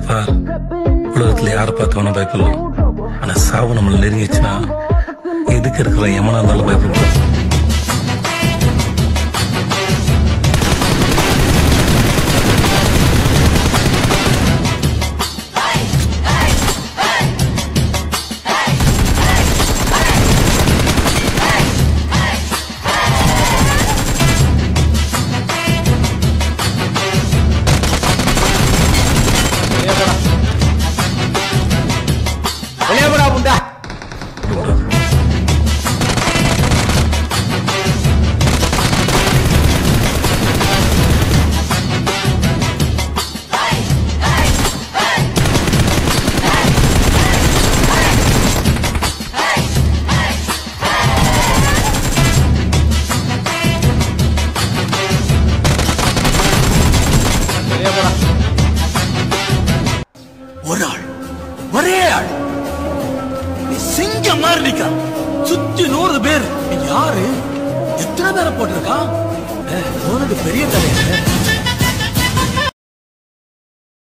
பார் உலகத்துல யாரை பார்த்தவனும் பயப்படலாம் ஆனா சாவு நம்மள நெருங்கிச்சுன்னா எதுக்கு இருக்கிற எமனா இருந்தாலும் பயப்படக்கூடாது வெளியே போடா புண்டா வெளியே போடா ஒரு ஆள் ஒரே ஆள் நீ சிங்கம் மாதிரி நிக்கிறான் சுத்தி நூறு பேர் நீ யாரு எத்தனை பேரை போட்டிருக்கான் ஏ, உனக்கு பெரிய தலையா